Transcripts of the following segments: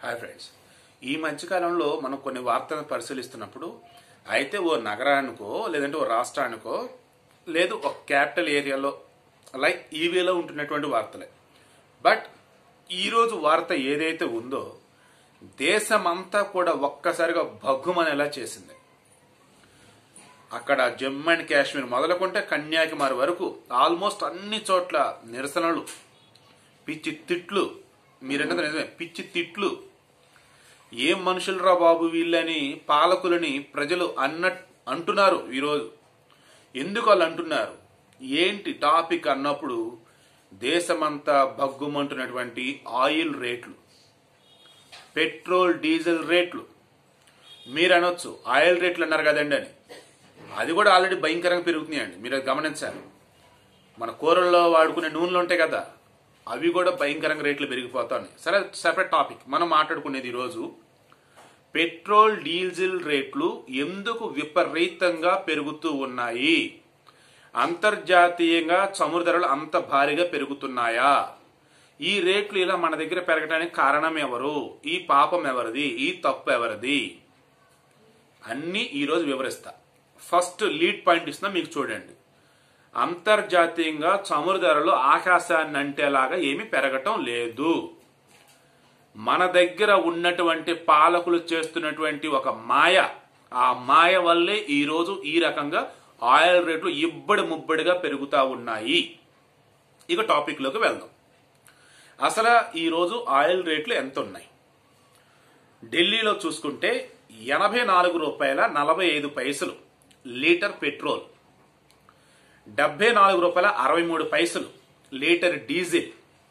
hi friends ఈ మధ్యకాలంలో మనం కొన్ని వార్తలను పరిశీలిస్తున్నప్పుడు అయితే ఓ నగరానికో లేదంటే ఓ రాష్ట్రానికో లేదు ఒక క్యాపిటల్ ఏరియాలో లైక్ ఈవేలో ఉంటున్నటువంటి వార్తలే బట్ ఈరోజు వార్త ఏదైతే ఉందో దేశమంతా కూడా ఒక్కసారిగా భగ్గుమనేలా చేసింది అక్కడ జమ్మూ అండ్ కాశ్మీర్ మొదలుకుంటే కన్యాకుమారి వరకు ఆల్మోస్ట్ అన్ని చోట్ల నిరసనలు పిచ్చి తిట్లు మీరంటే నిజమే పిచ్చి తిట్లు ఏం మనుషులరా బాబు వీళ్ళని పాలకులని ప్రజలు అన్న అంటున్నారు ఈరోజు ఎందుకు వాళ్ళు అంటున్నారు ఏంటి టాపిక్ అన్నప్పుడు దేశమంతా భగ్గుమంటున్నటువంటి ఆయిల్ రేట్లు పెట్రోల్ డీజిల్ రేట్లు మీరు అనొచ్చు ఆయిల్ రేట్లు అన్నారు కదండి అని అది కూడా ఆల్రెడీ భయంకరంగా పెరుగుతున్నాయండి మీరు అది గమనించాలి మన కూరల్లో వాడుకునే నూనెలు ఉంటాయి కదా అవి కూడా భయంకరంగా రేట్లు పెరిగిపోతాయి సరే సెపరేట్ టాపిక్ మనం మాట్లాడుకునేది ఈరోజు పెట్రోల్ డీజిల్ రేట్లు ఎందుకు విపరీతంగా పెరుగుతూ ఉన్నాయి అంతర్జాతీయంగా చమురు ధరలు అంత భారీగా పెరుగుతున్నాయా ఈ రేట్లు ఇలా మన దగ్గర పెరగడానికి కారణం ఎవరు ఈ పాపం ఎవరిది ఈ తప్పు ఎవరిది అన్నీ ఈరోజు వివరిస్తా ఫస్ట్ లీడ్ పాయింట్ ఇస్తున్నా మీకు చూడండి అంతర్జాతీయంగా చమురు ధరలు ఆకాశాన్ని అంటేలాగా ఏమీ పెరగటం లేదు మన దగ్గర ఉన్నటువంటి పాలకులు చేస్తున్నటువంటి ఒక మాయ ఆ మాయ వల్లే ఈరోజు ఈ రకంగా ఆయిల్ రేట్లు ఇబ్బడి ముబ్బడిగా పెరుగుతా ఉన్నాయి ఇక టాపిక్లోకి వెళ్దాం అసలు ఈరోజు ఆయిల్ రేట్లు ఎంత ఉన్నాయి ఢిల్లీలో చూసుకుంటే ఎనభై నాలుగు రూపాయల నలభై ఐదు పైసలు లీటర్ పెట్రోల్ డెబ్బై నాలుగు రూపాయల అరవై మూడు పైసలు లీటర్ డీజిల్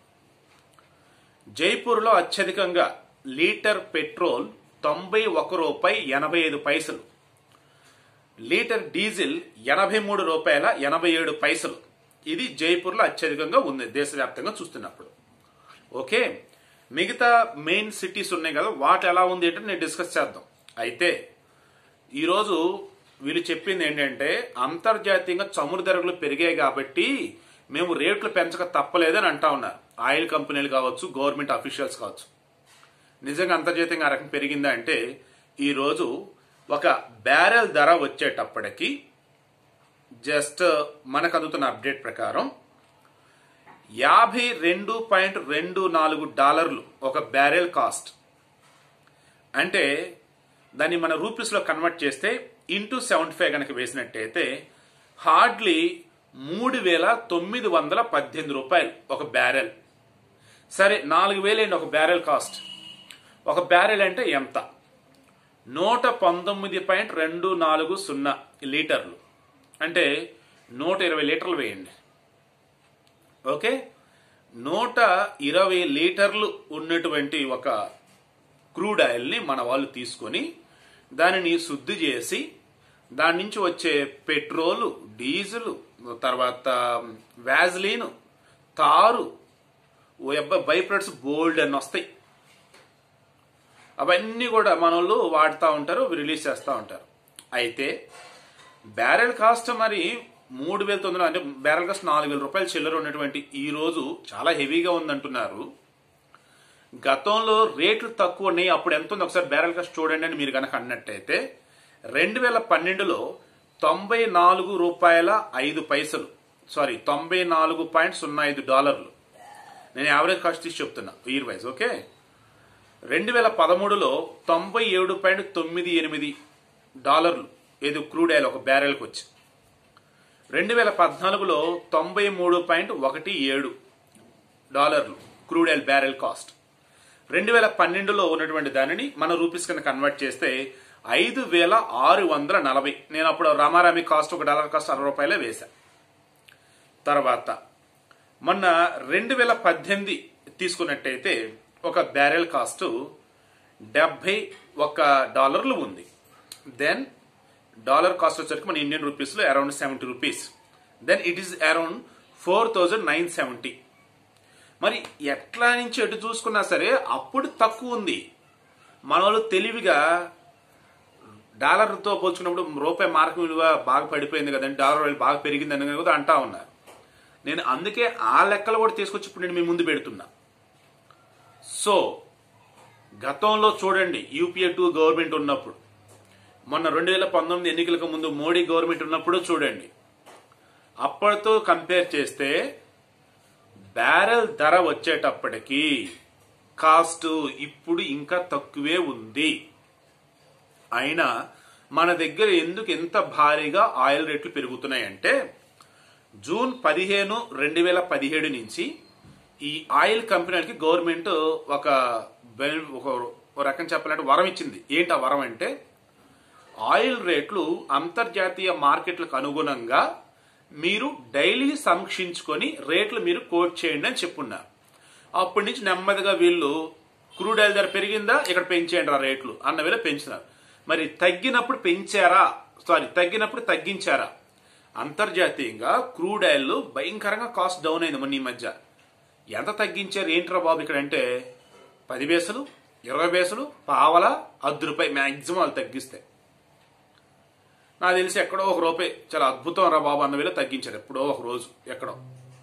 జైపూర్లో అత్యధికంగా లీటర్ పెట్రోల్ తొంభై ఒక రూపాయి ఎనభై ఐదు పైసలు లీటర్ డీజిల్ ఎనభై మూడు రూపాయల ఎనభై ఏడు పైసలు ఇది జైపూర్లో అత్యధికంగా ఉంది దేశవ్యాప్తంగా చూస్తున్నప్పుడు ఓకే మిగతా మెయిన్ సిటీస్ ఉన్నాయి కదా వాటి ఎలా ఉంది అంటే నేను డిస్కస్ చేద్దాం అయితే ఈరోజు వీళ్ళు చెప్పింది ఏంటంటే అంతర్జాతీయంగా చమురు ధరలు పెరిగాయి కాబట్టి మేము రేట్లు పెంచక తప్పలేదని అంటా ఉన్నారు ఆయిల్ కంపెనీలు కావచ్చు గవర్నమెంట్ అఫీషియల్స్ కావచ్చు నిజంగా అంతర్జాతీయంగా ఆ రకం పెరిగిందా అంటే ఈరోజు ఒక బ్యారెల్ ధర వచ్చేటప్పటికి జస్ట్ మనకు అందుతున్న అప్డేట్ ప్రకారం యాభై రెండు పాయింట్ రెండు నాలుగు డాలర్లు ఒక బ్యారెల్ కాస్ట్ అంటే దాన్ని మన రూపీస్లో కన్వర్ట్ చేస్తే ఇంటూ సెవెంటీ ఫైవ్ కనుక వేసినట్టయితే హార్డ్లీ మూడు వేల తొమ్మిది వందల పద్దెనిమిది రూపాయలు ఒక బ్యారెల్ సరే నాలుగు వేలేండి ఒక బ్యారెల్ కాస్ట్ ఒక బ్యారెల్ అంటే ఎంత నూట పంతొమ్మిది పాయింట్ రెండు నాలుగు సున్నా లీటర్లు అంటే నూట ఇరవై లీటర్లు వేయండి ఓకే నూట ఇరవై లీటర్లు ఉన్నటువంటి ఒక క్రూడ్ ఆయిల్ని మన వాళ్ళు తీసుకొని దానిని శుద్ధి చేసి దాని నుంచి వచ్చే పెట్రోలు డీజిల్ తర్వాత వ్యాజ్లీన్ తారు బై ప్రొడక్ట్స్ బోల్డ్ అని వస్తాయి అవన్నీ కూడా మన వాళ్ళు వాడుతూ ఉంటారు రిలీజ్ చేస్తూ ఉంటారు అయితే బ్యారెల్ కాస్ట్ మరి మూడు వేల తొమ్మిది అంటే బ్యారెల్ కాస్ట్ నాలుగు వేల రూపాయలు చిల్లర ఉన్నటువంటి ఈ రోజు చాలా హెవీగా ఉందంటున్నారు గతంలో రేట్లు తక్కువ ఉన్నాయి అప్పుడు ఎంత ఉంది ఒకసారి బ్యారెల్ కాస్ట్ చూడండి అని మీరు కనుక అన్నట్టయితే రెండు వేల పన్నెండులో తొంభై నాలుగు రూపాయల ఐదు పైసలు సారీ తొంభై నాలుగు పాయింట్ సున్నా ఐదు డాలర్లు నేను యావరేజ్ కాస్ట్ తీసి చెప్తున్నా ఇయర్ వైజ్ ఓకే రెండు వేల పదమూడులో తొంభై ఏడు పాయింట్ తొమ్మిది ఎనిమిది డాలర్లు ఏది క్రూడ్ ఆయిల్ ఒక బ్యారెల్కి వచ్చి రెండు వేల పద్నాలుగులో తొంభై మూడు పాయింట్ ఒకటి ఏడు డాలర్లు క్రూడ్ ఆయిల్ బ్యారెల్ కాస్ట్ రెండు వేల పన్నెండులో ఉన్నటువంటి దానిని మన రూపీస్ కింద కన్వర్ట్ చేస్తే ఐదు వేల ఆరు వందల నలభై నేను అప్పుడు రామారామి కాస్ట్ ఒక డాలర్ కాస్ట్ అరవై రూపాయలే వేశా తర్వాత మొన్న రెండు వేల పద్దెనిమిది తీసుకున్నట్టయితే ఒక బ్యారెల్ కాస్ట్ డెబ్బై ఒక డాలర్లు ఉంది దెన్ డాలర్ కాస్ట్ వచ్చరికి మన ఇండియన్ రూపీస్లో around seventy rupees then it is around four thousand nine seventy మరి ఎట్లా నుంచి ఎటు చూసుకున్నా సరే అప్పుడు తక్కువ ఉంది మన వాళ్ళు తెలివిగా డాలర్తో పోల్చుకున్నప్పుడు రూపాయి మార్క్ విలువ బాగా పడిపోయింది కదండి డాలర్ విలువ బాగా పెరిగింది అని కూడా అంటా ఉన్నారు నేను అందుకే ఆ లెక్కలు కూడా తీసుకొచ్చి ఇప్పుడు నేను మీ ముందు పెడుతున్నా సో గతంలో చూడండి యూపీఏ టూ గవర్నమెంట్ ఉన్నప్పుడు మొన్న రెండు వేల పంతొమ్మిది ఎన్నికలకు ముందు మోడీ గవర్నమెంట్ ఉన్నప్పుడు చూడండి అప్పటితో కంపేర్ చేస్తే బ్యారెల్ ధర వచ్చేటప్పటికి కాస్ట్ ఇప్పుడు ఇంకా తక్కువే ఉంది అయినా మన దగ్గర ఎందుకు ఎంత భారీగా ఆయిల్ రేట్లు పెరుగుతున్నాయంటే జూన్ పదిహేను రెండు వేల పదిహేడు నుంచి ఈ ఆయిల్ కంపెనీలకి గవర్నమెంట్ ఒక బెన్- ఒక ఒక రకం చెప్పాలంటే వరం ఇచ్చింది ఏంటి ఆ వరం అంటే ఆయిల్ రేట్లు అంతర్జాతీయ మార్కెట్లకు అనుగుణంగా మీరు డైలీ సమీక్షించుకొని రేట్లు మీరు కోట్ చేయండి అని చెప్పున్నారు అప్పటి నుంచి నెమ్మదిగా వీళ్ళు క్రూడ్ ఆయిల్ ధర పెరిగిందా ఇక్కడ పెంచేయండి ఆ రేట్లు అన్న వేళ పెంచినారు మరి తగ్గినప్పుడు పెంచారా సారీ తగ్గినప్పుడు తగ్గించారా అంతర్జాతీయంగా క్రూడ్ ఆయిల్ భయంకరంగా కాస్ట్ డౌన్ అయింది మొన్న ఈ మధ్య ఎంత తగ్గించారు ఏంట్రా బాబు ఇక్కడ అంటే పది బేసులు ఇరవై బేసులు పావల అర్ధ రూపాయి మ్యాక్సిమం వాళ్ళు తగ్గిస్తే నాకు తెలిసి ఎక్కడో ఒక రూపాయి చాలా అద్భుతం రా బాబు అన్న వేళ తగ్గించారు ఎప్పుడో ఒక రోజు ఎక్కడో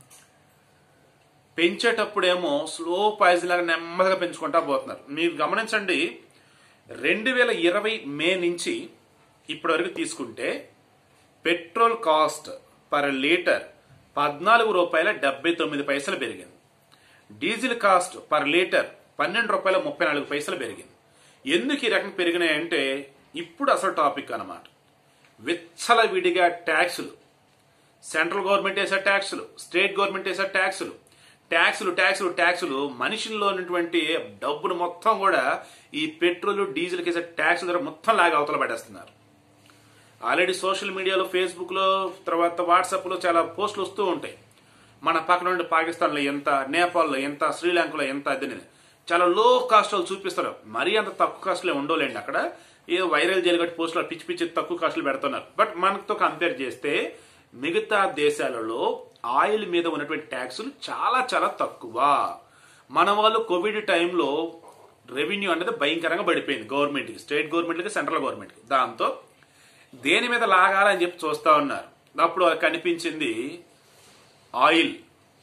పెంచేటప్పుడేమో స్లో పాయిజన్ లాగా నెమ్మదిగా పెంచుకుంటా పోతున్నారు మీరు గమనించండి రెండు వేల ఇరవై మే నుంచి ఇప్పటి వరకు తీసుకుంటే పెట్రోల్ కాస్ట్ పర్ లీటర్ పద్నాలుగు రూపాయల డెబ్బై తొమ్మిది పైసలు పెరిగింది డీజిల్ కాస్ట్ పర్ లీటర్ పన్నెండు రూపాయల ముప్పై నాలుగు పైసలు పెరిగింది ఎందుకు ఈ రకం పెరిగినాయంటే ఇప్పుడు అసలు టాపిక్ అన్నమాట విచ్చలవిడిగా ట్యాక్సులు సెంట్రల్ గవర్నమెంట్ వేసే ట్యాక్సులు స్టేట్ గవర్నమెంట్ వేసే ట్యాక్సులు ట్యాక్సులు ట్యాక్సులు ట్యాక్సులు మనిషిలో ఉన్నటువంటి డబ్బును మొత్తం కూడా ఈ పెట్రోల్ డీజిల్కి వేసే ట్యాక్సుల ద్వారా మొత్తం లాగా అవతల పడేస్తున్నారు ఆల్రెడీ సోషల్ మీడియాలో ఫేస్బుక్లో తర్వాత వాట్సాప్లో చాలా పోస్టులు వస్తూ ఉంటాయి మన పక్కన నుండి పాకిస్తాన్లో ఎంత నేపాల్లో ఎంత శ్రీలంకలో ఎంత అదని చాలా లో కాస్ట్ వాళ్ళు చూపిస్తారు మరీ అంత తక్కువ కాస్ట్లో ఉండోలేండి అక్కడ ఏ వైరల్ జరగట్ పోస్టులు పిచ్చి పిచ్చి తక్కువ కాస్ట్లు పెడుతున్నారు బట్ మనతో కంపేర్ చేస్తే మిగతా దేశాలలో ఆయిల్ మీద ఉన్నటువంటి ట్యాక్సులు చాలా చాలా తక్కువ మన వాళ్ళు కోవిడ్ టైంలో రెవెన్యూ అనేది భయంకరంగా పడిపోయింది గవర్నమెంట్కి స్టేట్ గవర్నమెంట్కి సెంట్రల్ గవర్నమెంట్కి దాంతో దేని మీద లాగాలని చెప్పి చూస్తా ఉన్నారు అప్పుడు వాళ్ళకి కనిపించింది ఆయిల్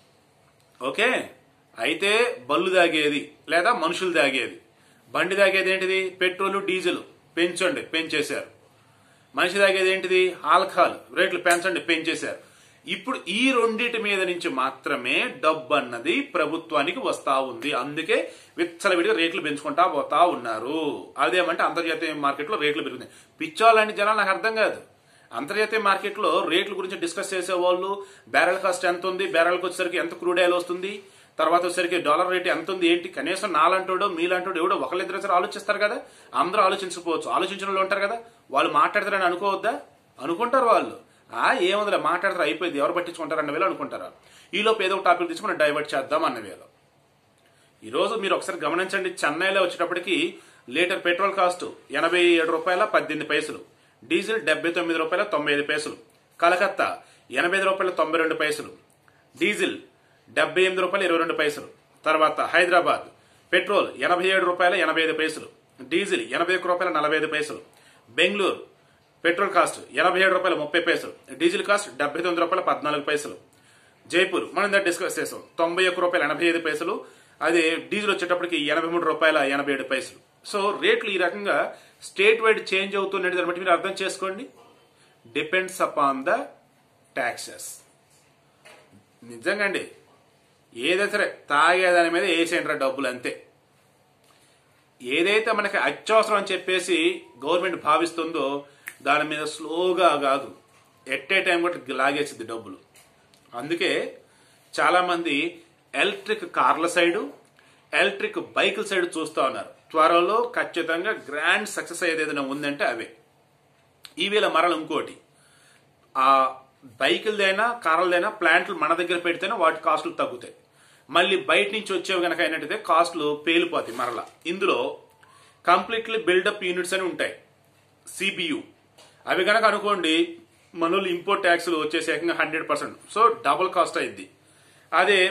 ఓకే అయితే బళ్ళు తాగేది లేదా మనుషులు తాగేది బండి తాగేది ఏంటిది పెట్రోల్ డీజిల్ పెంచండి పెంచేశారు మనిషి తాగేది ఏంటిది ఆల్కహాల్ రేట్లు పెంచండి పెంచేశారు ఇప్పుడు ఈ రెండింటి మీద నుంచి మాత్రమే డబ్బు అన్నది ప్రభుత్వానికి వస్తా ఉంది అందుకే విచ్చలవిడిగా రేట్లు పెంచుకుంటా పోతా ఉన్నారు అదేమంటే అంతర్జాతీయ మార్కెట్లో రేట్లు పెరుగుతున్నాయి పిచ్చోళ్ళని జనాలు నాకు అర్థం కాదు అంతర్జాతీయ మార్కెట్లో రేట్ల గురించి డిస్కస్ చేసేవాళ్ళు బ్యారెల్ కాస్ట్ ఎంత ఉంది బ్యారెల్కి వచ్చేసరికి ఎంత క్రూడ్ ఆయిల్ వస్తుంది తర్వాత వచ్చేసరికి డాలర్ రేట్ ఎంత ఉంది ఏంటి కనీసం నాలంటోడో మీలాంటోడో ఎవడో ఒకళ్ళిద్దరు సరే ఆలోచిస్తారు కదా అందరూ ఆలోచించకపోవచ్చు ఆలోచించిన వాళ్ళు ఉంటారు కదా వాళ్ళు మాట్లాడతారని అనుకోవద్దా అనుకుంటారు వాళ్ళు ఆ ఏముందిలే మాట్లాడతారు అయిపోయింది ఎవరు పట్టించుకుంటారు అన్న వేళ అనుకుంటారు ఈలోపు ఏదో ఒక టాపిక్ తీసుకుని డైవర్ట్ చేద్దాం అన్న వేళ ఈరోజు మీరు ఒకసారి గమనించండి చెన్నైలో వచ్చేటప్పటికి లీటర్ పెట్రోల్ కాస్ట్ ఎనభై ఏడు రూపాయల పద్దెనిమిది పైసలు డీజిల్ డెబ్బై తొమ్మిది రూపాయల తొంభై ఐదు పైసలు కలకత్తా ఎనభై ఐదు రూపాయల తొంభై రెండు పైసలు డీజిల్ డెబ్బై ఎనిమిది రూపాయల ఇరవై రెండు పైసలు తర్వాత హైదరాబాద్ పెట్రోల్ ఎనభై ఏడు రూపాయల ఎనభై ఐదు పైసలు డీజిల్ ఎనభై ఒక్క రూపాయల నలభై ఐదు పైసలు బెంగళూరు పెట్రోల్ కాస్ట్ ఎనభై ఏడు రూపాయల ముప్పై పైసలు డీజిల్ కాస్ట్ డెబ్బై తొమ్మిది రూపాయల పద్నాలుగు పైసలు జైపూర్ మనం ఇందా డిస్కస్ చేసాం తొంభై ఒక్క రూపాయల ఎనభై ఐదు పైసలు అదే డీజిల్ వచ్చేటప్పటికి ఎనభై మూడు రూపాయల ఎనభై ఏడు పైసలు సో రేట్లు ఈ రకంగా స్టేట్ వైడ్ చేంజ్ అవుతున్నట్టు దాన్ని బట్టి మీరు అర్థం చేసుకోండి డిపెండ్స్ అపాన్ ద ట్యాక్సెస్ నిజంగా అండి ఏదైతే సరే తాగేదాని మీద వేసేయండి డబ్బులు అంతే ఏదైతే మనకి అత్యవసరం అని చెప్పేసి గవర్నమెంట్ భావిస్తుందో దాని మీద స్లోగా కాదు ఎట్ ఏ టైం కూడా లాగేసింది డబ్బులు అందుకే చాలామంది ఎలక్ట్రిక్ కార్ల సైడు ఎలక్ట్రిక్ బైకుల సైడ్ చూస్తూ ఉన్నారు త్వరలో ఖచ్చితంగా గ్రాండ్ సక్సెస్ అయ్యేది ఏదైనా ఉందంటే అవే ఈవేళ మరల ఇంకోటి ఆ బైకులదైనా కార్లదైనా ప్లాంట్లు మన దగ్గర పెడితేనే వాటి కాస్టులు తగ్గుతాయి మళ్ళీ బయట నుంచి వచ్చేవి కనుక అయినట్టయితే కాస్టులు పేలిపోతాయి మరలా ఇందులో కంప్లీట్లీ బిల్డప్ యూనిట్స్ అని ఉంటాయి సిబియు అవి కనుక అనుకోండి మనోళ్ళు ఇంపోర్ట్ ట్యాక్స్లు వచ్చేసి ఏకంగా hundred percent so double cost అయింది అదే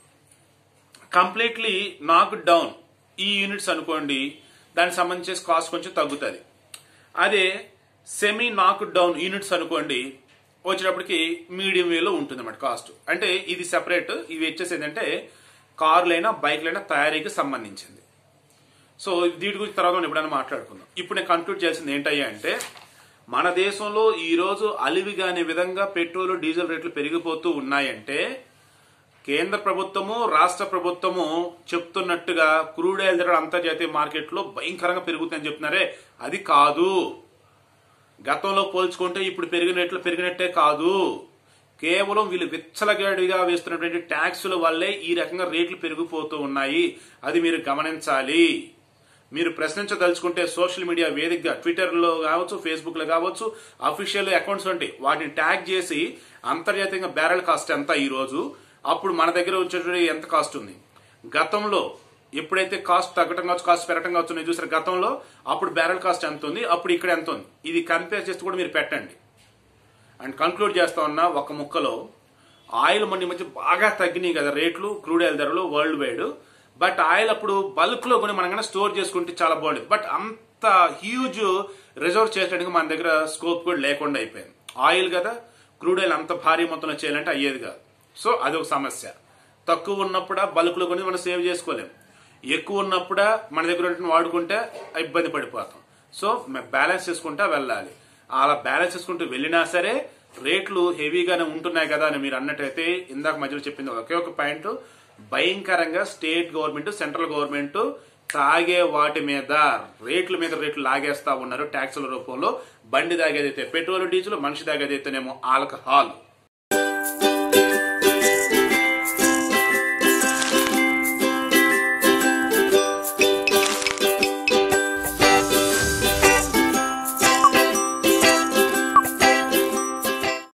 కంప్లీట్లీ నాక్ డౌన్ ఈ యూనిట్స్ అనుకోండి దానికి సంబంధించి కాస్ట్ కొంచెం తగ్గుతుంది అదే సెమీ నాక్ డౌన్ యూనిట్స్ అనుకోండి వచ్చేటప్పటికి మీడియం వేలో ఉంటుంది అన్నమాట కాస్ట్ అంటే ఇది సెపరేట్ ఇవి వచ్చేసి ఏంటంటే కార్లైనా బైక్లైనా తయారీకి సంబంధించింది సో దీని గురించి తర్వాత మనం ఎప్పుడైనా మాట్లాడుకుందాం ఇప్పుడు నేను కంక్లూడ్ చేసింది ఏంటయ్యా అంటే మన దేశంలో ఈ రోజు అలివి కాని విధంగా పెట్రోల్ డీజిల్ రేట్లు పెరిగిపోతూ ఉన్నాయంటే కేంద్ర ప్రభుత్వము రాష్ట్ర ప్రభుత్వము చెప్తున్నట్టుగా క్రూడ్ ఆయిల్ ధర అంతర్జాతీయ మార్కెట్లో భయంకరంగా పెరుగుతుందని చెప్తున్నారే అది కాదు గతంలో పోల్చుకుంటే ఇప్పుడు పెరిగిన రేట్లు పెరిగినట్టే కాదు కేవలం వీళ్ళు విచ్చలగాడిగా వేస్తున్నటువంటి ట్యాక్సుల వల్లే ఈ రకంగా రేట్లు పెరిగిపోతూ ఉన్నాయి అది మీరు గమనించాలి మీరు ప్రశ్నించదలుచుకుంటే సోషల్ మీడియా వేదికగా ట్విట్టర్లో కావచ్చు ఫేస్బుక్లో కావచ్చు అఫీషియల్ అకౌంట్స్ వంటి వాటిని ట్యాగ్ చేసి అంతర్జాతీయంగా బ్యారెల్ కాస్ట్ ఎంత ఈ రోజు అప్పుడు మన దగ్గర వచ్చేటువంటి ఎంత కాస్ట్ ఉంది గతంలో ఎప్పుడైతే కాస్ట్ తగ్గటం కావచ్చు కాస్ట్ పెరగటం కావచ్చు నేను చూసిన గతంలో అప్పుడు బ్యారెల్ కాస్ట్ ఎంత ఉంది అప్పుడు ఇక్కడ ఎంత ఉంది ఇది కంపేర్ చేస్తూ కూడా మీరు పెట్టండి అండ్ కంక్లూడ్ చేస్తా ఉన్నా ఒక ముక్కలో ఆయిల్ మొన్న ఈ మధ్య బాగా తగ్గినాయి కదా రేట్లు క్రూడ్ ఆయిల్ ధరలు వరల్డ్ వైడ్ బట్ ఆయిల్ అప్పుడు బల్క్ లో కొని మనం కన్నా స్టోర్ చేసుకుంటే చాలా బాగుండేది బట్ అంత హ్యూజ్ రిజర్వ్ చేసేటానికి మన దగ్గర స్కోప్ కూడా లేకుండా అయిపోయింది ఆయిల్ కదా క్రూడ్ ఆయిల్ అంత భారీ మొత్తంలో చేయాలంటే అయ్యేది కాదు సో అది ఒక సమస్య తక్కువ ఉన్నప్పుడా బల్క్ లో కొని మనం సేవ్ చేసుకోలేం ఎక్కువ ఉన్నప్పుడా మన దగ్గర ఉన్నటువంటి వాడుకుంటే ఇబ్బంది పడిపోతాం సో బ్యాలెన్స్ చేసుకుంటా వెళ్ళాలి అలా బ్యాలెన్స్ చేసుకుంటూ వెళ్ళినా సరే రేట్లు హెవీగానే ఉంటున్నాయి కదా అని మీరు అన్నట్టయితే ఇందాక మధ్యలో చెప్పింది ఒకే ఒక పాయింట్ భయంకరంగా స్టేట్ గవర్నమెంట్ సెంట్రల్ గవర్నమెంట్ తాగే వాటి మీద రేట్ల మీద రేట్లు లాగేస్తా ఉన్నారు ట్యాక్సుల రూపంలో బండి తాగేదైతే పెట్రోల్ డీజిల్ మనిషి తాగేదైతేనేమో ఆల్కహాల్